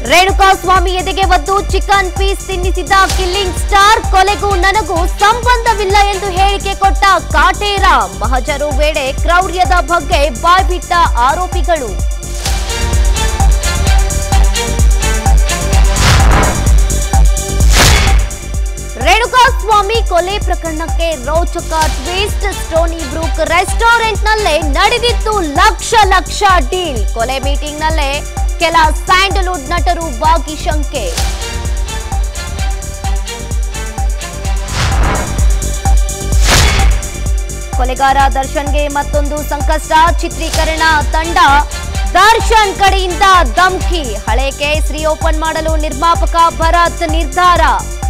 ರೇಣುಕಾ ಸ್ವಾಮಿ ಎದೆಗೆ ಒದ್ದು chicken piece ತಿನ್ನಿಸಿದ ಕಿಲ್ಲಿಂಗ್ ಸ್ಟಾರ್ ಕೊಲೆಗೂ ನನಗೂ ಸಂಬಂಧವಿಲ್ಲ ಎಂದು ಹೇಳಿಕೆ ಕೊಟ್ಟ ಕಾಟೇರ ಮಹಜರು ವೇಳೆ ಕ್ರೌರ್ಯದ ಬಗ್ಗೆ ಬಾಯ್ಬಿಟ್ಟ ಆರೋಪಿಗಳು ರೇಣುಕಾ ಸ್ವಾಮಿ ಕೊಲೆ ಪ್ರಕರಣಕ್ಕೆ ರೋಚಕ ಟ್ವಿಸ್ಟ್ ಸ್ಟೋನಿ ಬ್ರೂಕ್ ರೆಸ್ಟೋರೆಂಟ್ನಲ್ಲೇ ನಡೆದಿತ್ತು ಲಕ್ಷ ಲಕ್ಷ ಡೀಲ್ ಕೊಲೆ ಮೀಟಿಂಗ್ನಲ್ಲೇ ಕೆಲ ಸ್ಯಾಂಡಲ್ವುಡ್ ನಟರು ಭಾಗಿ ಶಂಕೆ ಕೊಲೆಗಾರ ದರ್ಶನ್ಗೆ ಮತ್ತೊಂದು ಸಂಕಷ್ಟ ಚಿತ್ರೀಕರಣ ತಂಡ ದರ್ಶನ್ ಕಡೆಯಿಂದ ಧಮ್ಕಿ ಹಳೆ ಕೇಸ್ ಓಪನ್ ಮಾಡಲು ನಿರ್ಮಾಪಕ ಭರತ್ ನಿರ್ಧಾರ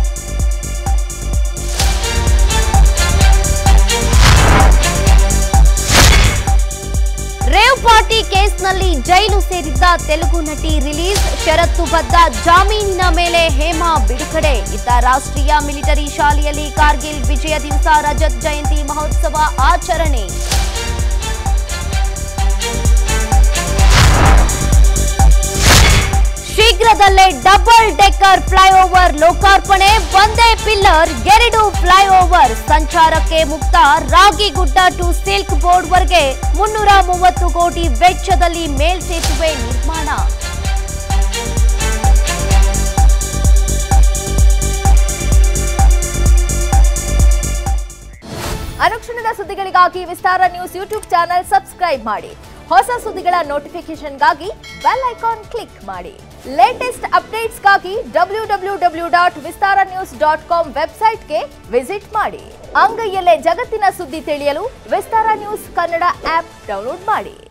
ರೇವ್ ಪಾರ್ಟಿ ಕೇಸ್ನಲ್ಲಿ ಜೈಲು ಸೇರಿದ್ದ ತೆಲುಗು ನಟಿ ರಿಲೀಸ್ ಷರತ್ತುಬದ್ಧ ಜಾಮೀನಿನ ಮೇಲೆ ಹೇಮಾ ಬಿಡುಗಡೆ ಇದ್ದ ರಾಷ್ಟ್ರೀಯ ಮಿಲಿಟರಿ ಶಾಲೆಯಲ್ಲಿ ಕಾರ್ಗಿಲ್ ವಿಜಯ ದಿವಸ ರಜತ್ ಜಯಂತಿ ಮಹೋತ್ಸವ ಆಚರಣೆ ಶೀಘ್ರದಲ್ಲೇ ಡಬಲ್ ಡೆಕ್ಕರ್ ಫ್ಲೈಓವರ್ ಲೋಕಾರ್ಪಣೆ ಒಂದೇ ಪಿಲ್ಲರ್ ಎರಡು ಫ್ಲೈಓವರ್ ಸಂಚಾರಕ್ಕೆ ಮುಕ್ತ ರಾಗಿಗುಡ್ಡ ಟು ಸಿಲ್ಕ್ ಬೋರ್ಡ್ ವರೆಗೆ ಮುನ್ನೂರ ಮೂವತ್ತು ಕೋಟಿ ವೆಚ್ಚದಲ್ಲಿ ಮೇಲ್ಸೇತುವೆ ನಿರ್ಮಾಣ ಅನುಕ್ಷಣದ ಸುದ್ದಿಗಳಿಗಾಗಿ Vistara news YouTube channel subscribe ಮಾಡಿ ಹೊಸ ಸುದ್ದಿಗಳ ನೋಟಿಫಿಕೇಶನ್ಗಾಗಿ ಬೆಲ್ ಐಕಾನ್ ಕ್ಲಿಕ್ ಮಾಡಿ ಲೇಟೆಸ್ಟ್ ಅಪ್ಡೇಟ್ಸ್ಗಾಗಿ W W W dot Vistara news dot com ವೆಬ್ಸೈಟ್ಗೆ ವಿಸಿಟ್ ಮಾಡಿ ಅಂಗೈಯಲ್ಲೇ ಜಗತ್ತಿನ ಸುದ್ದಿ ತಿಳಿಯಲು Vistara news Kannada app download ಮಾಡಿ